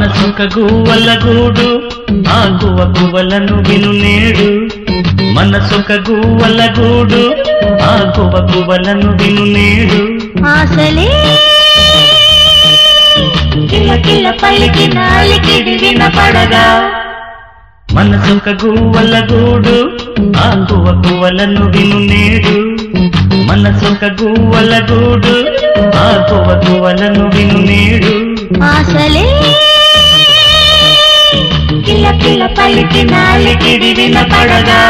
మనసొక గువ్వల గూడు ఆ గువ్వ గువ్వలను విను నేడు మనసొక గువ్వల గూడు ఆ గువ్వ గువ్వలను విను నేడు ఆశలే కిల్ల కిల్ల పలికి నాలికిడి వినపడగా మనసొక గువ్వల గూడు ఆ గువ్వ గువ్వలను విను నేడు మనసొక గువ్వల గూడు ఆ గువ్వ గువ్వలను విను నేడు ఆశలే కిల్ల కిల్ల పలికి నాలికిడి వినపడగా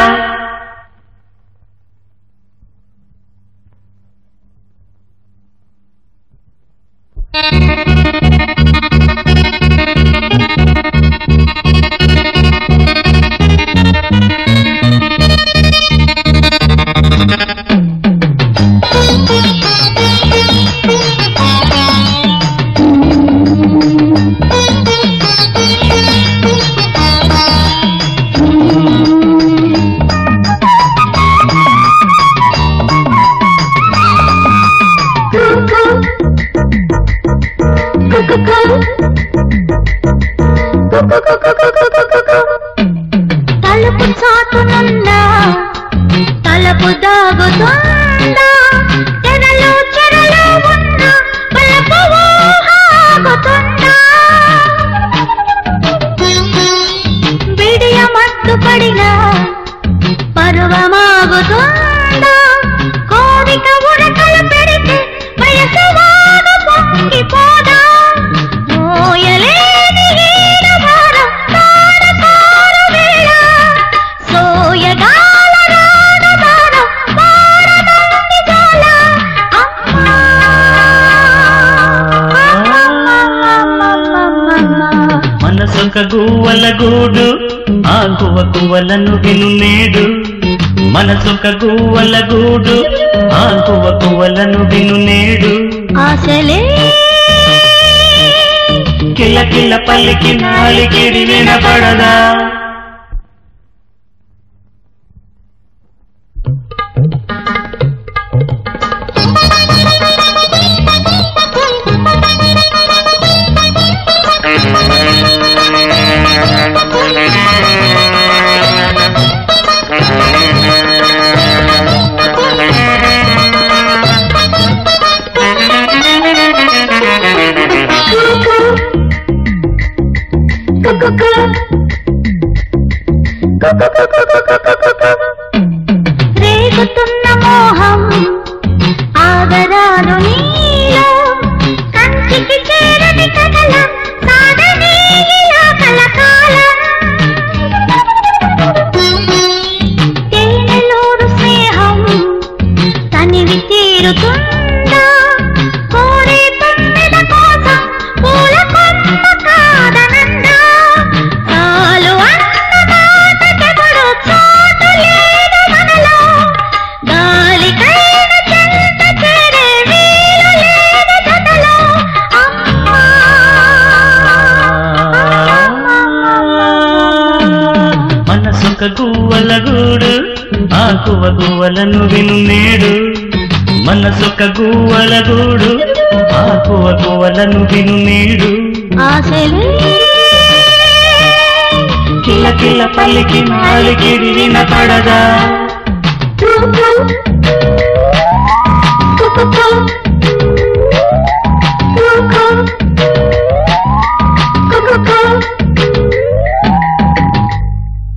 తలుపు చాటునున్న తలుపు దాగుతుందా తెరలు చెరలు ఉన్న బలపు ఊహాగుతుందా బిడియ మత్తు పడిన పరువమాగుతుందా కోరిక ఉరకలు పెడితే వయసు వాగు పొంగిపోదా మోయలేని ఈన భారం తార తార వేళ సోయగాల రాగదానం పారదండి జాల అమ్మా మనసొక గువ్వల గూడు ఆ గువ్వ గువ్వలను విను నేడు మనసొక గువ్వల గూడు ఆ గువ్వ గువ్వలను విను నేడు ఆశలే కిల్ల కిల్ల పల్లికి నాలికిడి వినపడదా రేగుతున్న మోహం ఆగరాను నీలో కంచికి చేరని కథల సాగని ఇలా కలకాలం తేనెలూరు స్నేహం తనివి తీరుతుందా కోరే తొమ్మిద కోసం పూల కొమ్మ కాదనందా చాలు అన్న మాటకెప్పుడు చోటు లేదు మనలో గాలికైన చెంత చేరే వీలు లేదు జతలో అమ్మా మనసొక గువ్వల గూడు ఆ గువ్వ గువ్వలను విను నేడు మనసొక గువ్వల గూడు ఆ గువ్వ గువ్వలను విను నేడు ఆశలే కిల్ల కిల్ల పల్లికి నాలికిడి వినపడదా కుకుకు